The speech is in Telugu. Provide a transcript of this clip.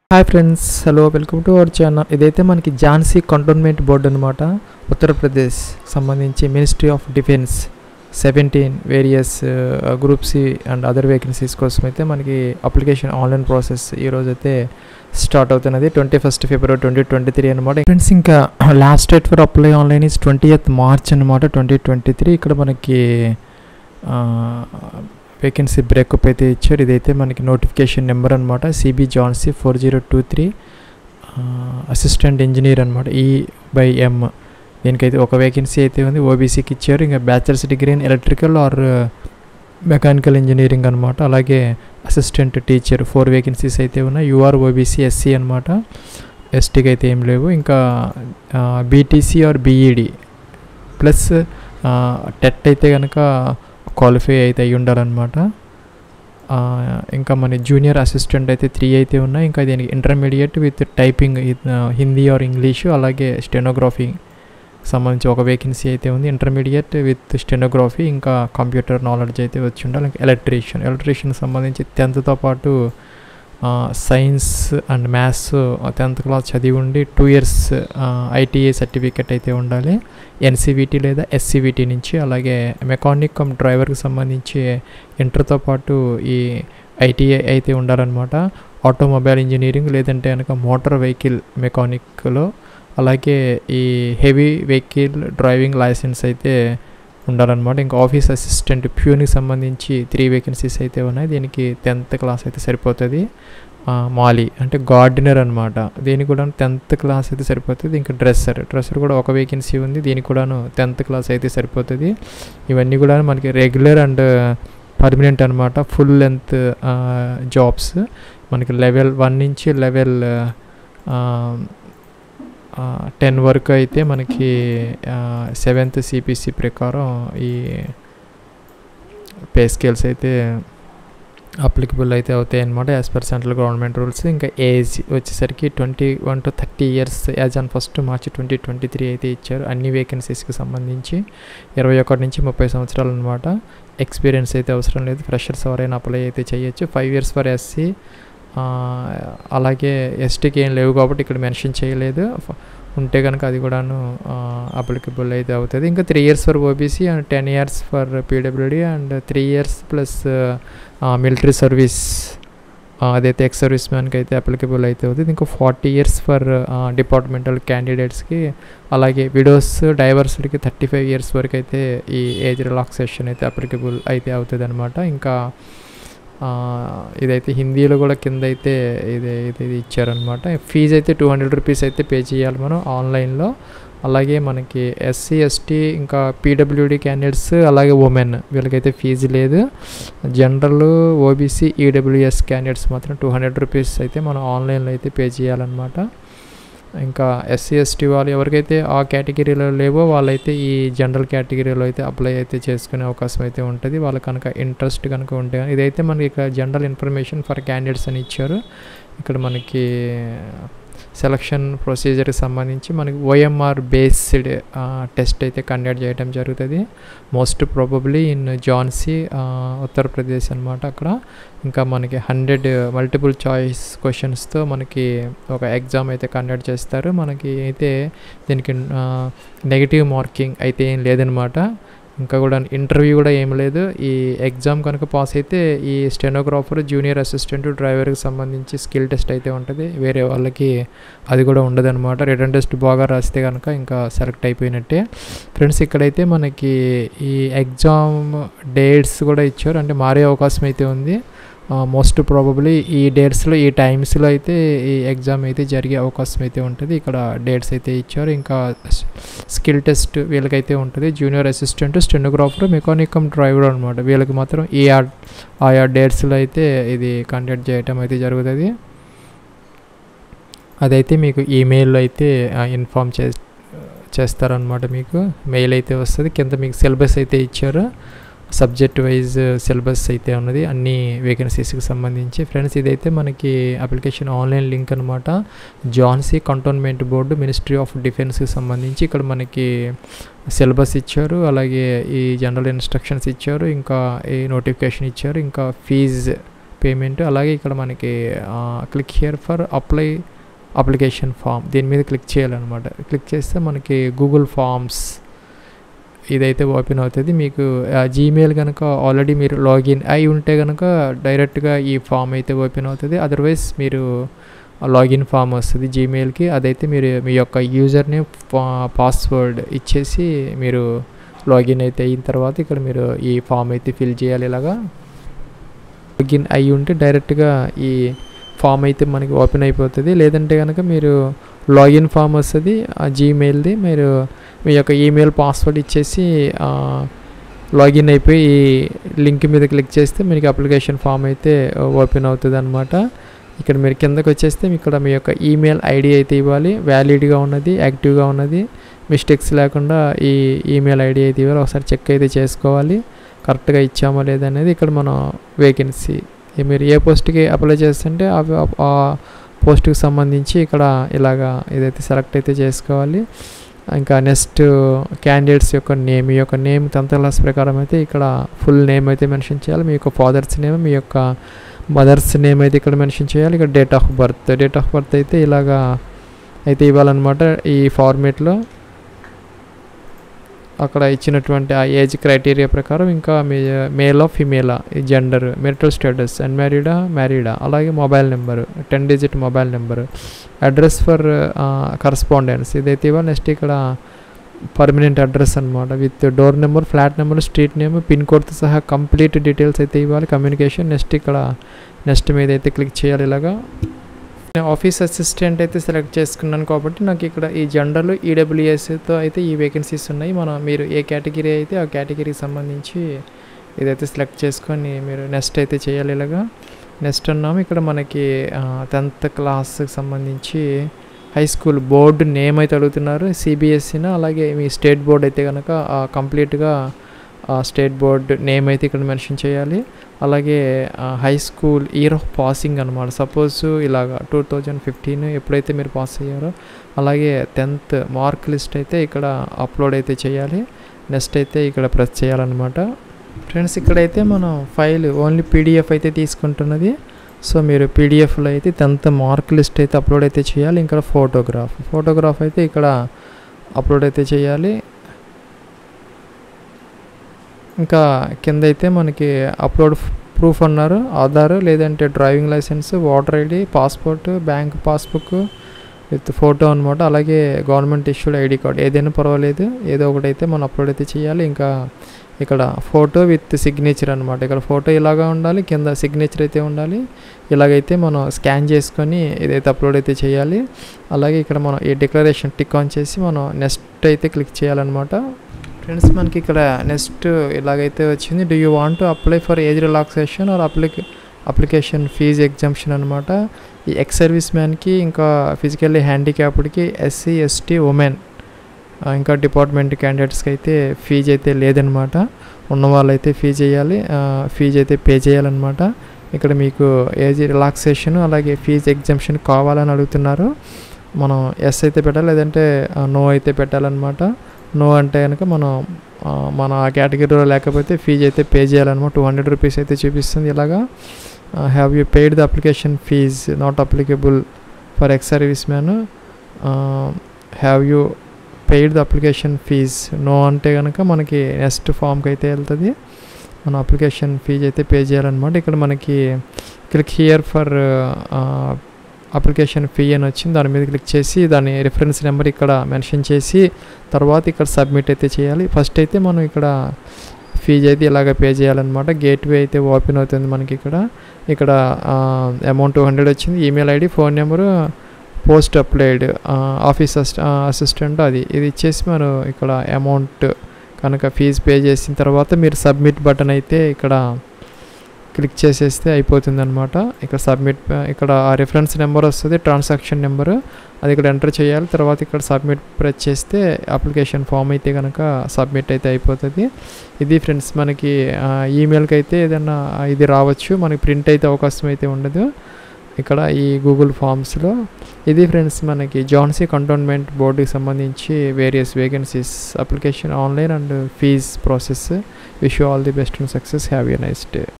hi friends hello welcome to our channel ఇదైతే మనకి ఝాన్సీ కంటోన్మెంట్ బోర్డు అనమాట ఉత్తరప్రదేశ్ సంబంధించి ministry of defence seventeen various groups and other vacancies కోసం అయితే మనకి అప్లికేషన్ ఆన్లైన్ ప్రాసెస్ ఈరోజు అయితే స్టార్ట్ అవుతున్నది twenty first February twenty twenty three అనమాట ఫ్రెండ్స్ ఇంకా last date for apply online is twenty March అనమాట ట్వంటీ ట్వంటీ త్రీ ఇక్కడ మనకి వేకెన్సీ బ్రేకప్ అయితే ఇచ్చారు ఇదైతే మనకి నోటిఫికేషన్ నెంబర్ అనమాట CB Jhansi four zero two three assistant engineer అనమాట ఈ బై ఎం దీనికైతే ఒక వేకెన్సీ అయితే ఉంది ఓబీసీకి ఇచ్చారు ఇంకా bachelors degree in electrical or mechanical engineering అనమాట అలాగే అసిస్టెంట్ టీచర్ ఫోర్ వేకెన్సీస్ అయితే ఉన్నాయి యూఆర్ ఓబీసీ ఎస్సీ అనమాట ఎస్టీకి అయితే ఏం లేవు ఇంకా BTC or BEd plus TET అయితే కనుక క్వాలిఫై అయితే అయి ఉండాలన్నమాట ఇంకా మన జూనియర్ అసిస్టెంట్ అయితే త్రీ అయితే ఉన్నాయి ఇంకా దీనికి intermediate with typing Hindi or English అలాగే స్టెనోగ్రఫీ సంబంధించి ఒక వేకెన్సీ అయితే ఉంది ఇంటర్మీడియట్ విత్ స్టెనోగ్రఫీ ఇంకా కంప్యూటర్ నాలెడ్జ్ అయితే వచ్చి ఉండాలి ఇంకా ఎలక్ట్రీషియన్ ఎలక్ట్రీషియన్ సంబంధించి టెన్త్తో పాటు science and maths tenth class చదివి ఉండి టూ ఇయర్స్ ఐటీఏ సర్టిఫికెట్ అయితే ఉండాలి ఎన్సీవిటీ లేదా ఎస్సీవిటీ నుంచి అలాగే మెకానిక్ కమ్ డ్రైవర్కి సంబంధించి ఇంటర్తో పాటు ఈ ఐటీఐ అయితే ఉండాలన్నమాట ఆటోమొబైల్ ఇంజనీరింగ్ లేదంటే కనుక మోటార్ వెహికల్ మెకానిక్లో అలాగే ఈ హెవీ వెహికల్ డ్రైవింగ్ లైసెన్స్ అయితే ఉండాలన్నమాట ఇంకా ఆఫీస్ అసిస్టెంట్ ప్యూన్కి సంబంధించి త్రీ వేకెన్సీస్ అయితే ఉన్నాయి దీనికి టెన్త్ క్లాస్ అయితే సరిపోతుంది మాలి అంటే గార్డెనర్ అనమాట దీనికి కూడా టెన్త్ క్లాస్ అయితే సరిపోతుంది ఇంకా డ్రెస్సర్ డ్రెస్సర్ కూడా ఒక వేకెన్సీ ఉంది దీనికి కూడాను టెన్త్ క్లాస్ అయితే సరిపోతుంది ఇవన్నీ కూడా మనకి రెగ్యులర్ అండ్ పర్మనెంట్ అనమాట ఫుల్ లెంత్ జాబ్స్ మనకి లెవెల్ వన్ నుంచి లెవెల్ టెన్ వరకు అయితే మనకి సెవెంత్ సిపిసి ప్రకారం ఈ పే స్కేల్స్ అయితే అప్లికబుల్ అయితే అవుతాయి అనమాట as per central government rules ఇంకా ఏజ్ వచ్చేసరికి twenty one to thirty years as on first March twenty twenty three అయితే ఇచ్చారు అన్ని వేకెన్సీస్కి సంబంధించి ఇరవై ఒకటి నుంచి ముప్పై సంవత్సరాలు అనమాట ఎక్స్పీరియన్స్ అయితే అవసరం లేదు ఫ్రెషర్స్ ఎవరైనా అప్లై అయితే చేయొచ్చు ఫైవ్ ఇయర్స్ ఫర్ ఎస్సీ అలాగే ఎస్టీకి ఏం లేవు కాబట్టి ఇక్కడ మెన్షన్ చేయలేదు ఉంటే కనుక అది కూడాను అప్లికబుల్ అయితే అవుతుంది ఇంకా three years for OBC and ten years for PWD and three years plus military service అదైతే ఎక్స్ సర్వీస్ మ్యాన్కి అయితే అప్లికబుల్ అయితే అవుతుంది ఇంకా ఫార్టీ ఇయర్స్ ఫర్ డిపార్ట్మెంటల్ క్యాండిడేట్స్కి అలాగే విడోస్ డైవర్స్కి థర్టీ ఫైవ్ ఇయర్స్ వరకు అయితే ఈ ఏజ్ రిలాక్సేషన్ అయితే అప్లికబుల్ అయితే అవుతుంది అనమాట ఇంకా ఇదైతే హిందీలో కూడా కింద అయితే ఇది ఇది ఇచ్చారనమాట ఫీజు అయితే టూ హండ్రెడ్ రూపీస్ అయితే పే చేయాలి మనం ఆన్లైన్లో అలాగే మనకి ఎస్సీ ఎస్టీ ఇంకా పీడబ్ల్యూడి క్యాండిడేట్స్ అలాగే ఉమెన్ వీళ్ళకైతే ఫీజు లేదు జనరల్ ఓబీసీ ఈడబ్ల్యూఎస్ క్యాండిడేట్స్ మాత్రం టూ హండ్రెడ్ రూపీస్ అయితే మనం ఆన్లైన్లో అయితే పే చేయాలన్నమాట ఇంకా ఎస్సీ ఎస్టీ వాళ్ళు ఎవరికైతే ఆ కేటగిరీలో లేవో వాళ్ళైతే ఈ జనరల్ కేటగిరీలో అయితే అప్లై అయితే చేసుకునే అవకాశం అయితే ఉంటుంది వాళ్ళకి కనుక ఇంట్రెస్ట్ కనుక ఉంటే ఇదైతే మనకి ఇక్కడ జనరల్ ఇన్ఫర్మేషన్ ఫర్ క్యాండిడేట్స్ అని ఇచ్చారు ఇక్కడ మనకి సెలక్షన్ ప్రొసీజర్కి సంబంధించి మనకి ఓఎంఆర్ బేస్డ్ టెస్ట్ అయితే కండక్ట్ చేయడం జరుగుతుంది most probably in Jhansi Uttar Pradesh అనమాట అక్కడ ఇంకా మనకి హండ్రెడ్ మల్టిపుల్ చాయిస్ క్వశ్చన్స్తో మనకి ఒక ఎగ్జామ్ అయితే కండక్ట్ చేస్తారు మనకి అయితే దీనికి నెగిటివ్ మార్కింగ్ అయితే ఏం లేదనమాట ఇంకా కూడా ఇంటర్వ్యూ కూడా ఏం లేదు ఈ ఎగ్జామ్ కనుక పాస్ అయితే ఈ స్టెనోగ్రాఫర్ జూనియర్ అసిస్టెంట్ డ్రైవర్కి సంబంధించి స్కిల్ టెస్ట్ అయితే ఉంటుంది వేరే వాళ్ళకి అది కూడా ఉండదు అనమాట రిటర్న్ టెస్ట్ బాగా రాస్తే కనుక ఇంకా సెలెక్ట్ అయిపోయినట్టే ఫ్రెండ్స్ ఇక్కడైతే మనకి ఈ ఎగ్జామ్ డేట్స్ కూడా ఇచ్చారు అంటే మారే అవకాశం అయితే ఉంది మోస్ట్ ప్రాబబ్లీ ఈ డేట్స్లో ఈ టైమ్స్లో అయితే ఈ ఎగ్జామ్ అయితే జరిగే అవకాశం అయితే ఉంటుంది ఇక్కడ డేట్స్ అయితే ఇచ్చారు ఇంకా స్కిల్ టెస్ట్ వీళ్ళకైతే ఉంటుంది జూనియర్ అసిస్టెంట్ స్టెనోగ్రాఫర్ మెకానికమ్ డ్రైవర్ అనమాట వీళ్ళకి మాత్రం ఈ ఆయా డేట్స్లో అయితే ఇది కండక్ట్ చేయటం అయితే జరుగుతుంది అదైతే మీకు ఈమెయిల్లో అయితే ఇన్ఫామ్ చే చేస్తారనమాట మీకు మెయిల్ అయితే వస్తుంది కింద మీకు సిలబస్ అయితే ఇచ్చారు సబ్జెక్ట్ వైజ్ సిలబస్ అయితే ఉన్నది అన్ని వేకెన్సీస్కి సంబంధించి ఫ్రెండ్స్ ఇదైతే మనకి అప్లికేషన్ ఆన్లైన్ లింక్ అనమాట Jhansi cantonment board ministry of డిఫెన్స్కి సంబంధించి ఇక్కడ మనకి సిలబస్ ఇచ్చారు అలాగే ఈ జనరల్ ఇన్స్ట్రక్షన్స్ ఇచ్చారు ఇంకా ఈ నోటిఫికేషన్ ఇచ్చారు ఇంకా ఫీజ్ పేమెంట్ అలాగే ఇక్కడ మనకి click here for apply application form దీని మీద క్లిక్ చేయాలన్నమాట క్లిక్ చేస్తే మనకి గూగుల్ ఫామ్స్ ఇదైతే ఓపెన్ అవుతుంది మీకు జీమెయిల్ కనుక ఆల్రెడీ మీరు లాగిన్ అయి ఉంటే కనుక డైరెక్ట్గా ఈ ఫామ్ అయితే ఓపెన్ అవుతుంది అదర్వైజ్ మీరు లాగిన్ ఫామ్ వస్తుంది జీమెయిల్కి అదైతే మీరు మీ యొక్క యూజర్ నేమ్ పాస్వర్డ్ ఇచ్చేసి మీరు లాగిన్ అయితే అయిన తర్వాత ఇక్కడ మీరు ఈ ఫామ్ అయితే ఫిల్ చేయాలి ఇలాగా లాగిన్ అయి ఉంటే డైరెక్ట్గా ఈ ఫామ్ అయితే మనకి ఓపెన్ అయిపోతుంది లేదంటే కనుక మీరు లాగిన్ ఫామ్ వస్తుంది ఆ జీమెయిల్ది మీరు మీ యొక్క ఈమెయిల్ పాస్వర్డ్ ఇచ్చేసి లాగిన్ అయిపోయి ఈ లింక్ మీద క్లిక్ చేస్తే మీకు అప్లికేషన్ ఫామ్ అయితే ఓపెన్ అవుతుంది అనమాట ఇక్కడ మీరు కిందకి వచ్చేస్తే ఇక్కడ మీ యొక్క ఈమెయిల్ ఐడి అయితే ఇవ్వాలి వ్యాలిడ్గా ఉన్నది యాక్టివ్గా ఉన్నది మిస్టేక్స్ లేకుండా ఈ ఈమెయిల్ ఐడి అయితే ఇవ్వాలి ఒకసారి చెక్ అయితే చేసుకోవాలి కరెక్ట్గా ఇచ్చామా లేదనేది ఇక్కడ మనం వేకెన్సీ మీరు ఏ పోస్ట్కి అప్లై చేస్తుంటే ఆ పోస్ట్కి సంబంధించి ఇక్కడ ఇలాగా ఇదైతే సెలెక్ట్ అయితే చేసుకోవాలి ఇంకా నెక్స్ట్ క్యాండిడేట్స్ యొక్క నేమ్ మీ యొక్క నేమ్ టెన్త్ క్లాస్ ప్రకారం అయితే ఇక్కడ ఫుల్ నేమ్ అయితే మెన్షన్ చేయాలి మీ యొక్క ఫాదర్స్ నేమ్ మీ యొక్క మదర్స్ నేమ్ అయితే ఇక్కడ మెన్షన్ చేయాలి ఇక్కడ date of birth date of birth అయితే ఇలాగా అయితే ఇవ్వాలన్నమాట ఈ ఫార్మేట్లో అక్కడ ఇచ్చినటువంటి ఆ ఏజ్ క్రైటీరియా ప్రకారం ఇంకా మీ మేలా ఫిమేలా ఈ జెండర్ మెరిటల్ స్టేటస్ అన్మ్యారీడా మ్యారీడా అలాగే mobile number ten digit mobile number address for correspondence ఇదైతే ఇవ్వాలి నెక్స్ట్ ఇక్కడ పర్మనెంట్ అడ్రస్ అనమాట with door number flat number street name pin కోడ్తో సహా కంప్లీట్ డీటెయిల్స్ అయితే ఇవ్వాలి కమ్యూనికేషన్ నెక్స్ట్ ఇక్కడ నెక్స్ట్ మీద అయితే క్లిక్ చేయాలి ఇలాగా నేను ఆఫీస్ అసిస్టెంట్ అయితే సెలెక్ట్ చేసుకున్నాను కాబట్టి నాకు ఇక్కడ ఈ జెండర్లు ఈడబ్ల్యూఎస్తో అయితే ఈ వేకెన్సీస్ ఉన్నాయి మనం మీరు ఏ కేటగిరీ అయితే ఆ కేటగిరీకి సంబంధించి ఇదైతే సెలెక్ట్ చేసుకొని మీరు నెక్స్ట్ అయితే చేయాలి ఇలాగా నెక్స్ట్ అన్నాము ఇక్కడ మనకి టెన్త్ క్లాస్కి సంబంధించి హై స్కూల్ బోర్డు నేమ్ అయితే అడుగుతున్నారు సిబిఎస్ఈన అలాగే మీ స్టేట్ బోర్డ్ అయితే కనుక కంప్లీట్గా స్టేట్ బోర్డ్ నేమ్ అయితే ఇక్కడ మెన్షన్ చేయాలి అలాగే high school year of passing అనమాట సపోజ్ ఇలాగ టూ థౌజండ్ ఫిఫ్టీన్ ఎప్పుడైతే మీరు పాస్ అయ్యారో అలాగే టెన్త్ మార్క్ లిస్ట్ అయితే ఇక్కడ అప్లోడ్ అయితే చేయాలి నెక్స్ట్ అయితే ఇక్కడ ప్రెస్ చేయాలన్నమాట ఫ్రెండ్స్ ఇక్కడైతే మనం ఫైల్ ఓన్లీ పీడిఎఫ్ అయితే తీసుకుంటున్నది సో మీరు పీడిఎఫ్లో అయితే టెన్త్ మార్క్ లిస్ట్ అయితే అప్లోడ్ అయితే చేయాలి ఇంకా ఫోటోగ్రాఫ్ ఫోటోగ్రాఫ్ అయితే ఇక్కడ అప్లోడ్ అయితే చేయాలి ఇంకా కింద అయితే మనకి అప్లోడ్ ప్రూఫ్ అన్నారు ఆధార్ లేదంటే driving licence voter ID passport bank passbook with photo అనమాట అలాగే గవర్నమెంట్ ఇష్యూడ్ ఐడి కార్డ్ ఏదైనా పర్వాలేదు ఏదో ఒకటి అయితే మనం అప్లోడ్ అయితే చేయాలి ఇంకా ఇక్కడ ఫోటో విత్ సిగ్నేచర్ అనమాట ఇక్కడ ఫోటో ఇలాగా ఉండాలి కింద సిగ్నేచర్ అయితే ఉండాలి ఇలాగైతే మనం స్కాన్ చేసుకొని ఇదైతే అప్లోడ్ అయితే చేయాలి అలాగే ఇక్కడ మనం ఈ డిక్లరేషన్ టిక్ ఆన్ చేసి మనం నెక్స్ట్ అయితే క్లిక్ చేయాలన్నమాట ఫ్రెండ్స్ మనకి ఇక్కడ నెక్స్ట్ ఇలాగైతే వచ్చింది do you want to apply for age relaxation or అప్లికే అప్లికేషన్ ఫీజ్ ఎగ్జామ్షన్ అనమాట ఈ ఎక్స్ సర్వీస్ మ్యాన్కి ఇంకా ఫిజికల్లీ హ్యాండిక్యాప్డ్కి ఎస్సీ ఎస్టీ ఉమెన్ ఇంకా డిపార్ట్మెంట్ క్యాండిడేట్స్కి అయితే ఫీజు అయితే లేదనమాట ఉన్న వాళ్ళైతే ఫీ చేయాలి ఫీజు అయితే పే చేయాలన్నమాట ఇక్కడ మీకు ఏజ్ రిలాక్సేషన్ అలాగే ఫీజు ఎగ్జామ్షన్ కావాలని అడుగుతున్నారు మనం ఎస్ అయితే పెట్టాలి లేదంటే నో అయితే పెట్టాలన్నమాట నో అంటే కనుక మనం మన ఆ కేటగిరీలో లేకపోతే ఫీజు అయితే పే చేయాలన్నమాట టూ హండ్రెడ్ రూపీస్ అయితే చూపిస్తుంది ఇలాగా have you paid the application fee not applicable for ex service man have you paid the application fee no అంటే కనుక మనకి నెక్స్ట్ ఫామ్కి అయితే వెళ్తుంది మన అప్లికేషన్ ఫీజ్ అయితే పే చేయాలన్నమాట ఇక్కడ మనకి click here for application fee అని వచ్చింది దాని మీద క్లిక్ చేసి దాని రిఫరెన్స్ నెంబర్ ఇక్కడ మెన్షన్ చేసి తర్వాత ఇక్కడ సబ్మిట్ అయితే చేయాలి ఫస్ట్ అయితే మనం ఇక్కడ ఫీజు అయితే ఇలాగ పే చేయాలన్నమాట గేట్వే అయితే ఓపెన్ అవుతుంది మనకి ఇక్కడ ఇక్కడ అమౌంట్ టూ హండ్రెడ్ వచ్చింది email ID phone number post applied office assistant అది ఇది ఇచ్చేసి మనం ఇక్కడ అమౌంట్ కనుక ఫీజు పే చేసిన తర్వాత మీరు సబ్మిట్ బటన్ అయితే ఇక్కడ క్లిక్ చేసేస్తే అయిపోతుంది అనమాట ఇక్కడ సబ్మిట్ ఇక్కడ ఆ రిఫరెన్స్ నెంబర్ వస్తుంది ట్రాన్సాక్షన్ నెంబరు అది ఇక్కడ ఎంటర్ చేయాలి తర్వాత ఇక్కడ సబ్మిట్ ప్రెస్ చేస్తే అప్లికేషన్ ఫామ్ అయితే కనుక సబ్మిట్ అయితే అయిపోతుంది ఇది ఫ్రెండ్స్ మనకి ఈమెయిల్కి అయితే ఏదైనా ఇది రావచ్చు మనకి ప్రింట్ అయితే అవకాశం అయితే ఉండదు ఇక్కడ ఈ గూగుల్ ఫామ్స్లో ఇది ఫ్రెండ్స్ మనకి జాన్సీ కంటోన్మెంట్ బోర్డుకి సంబంధించి various vacancies application online and fee process wish all the best and success have a nice day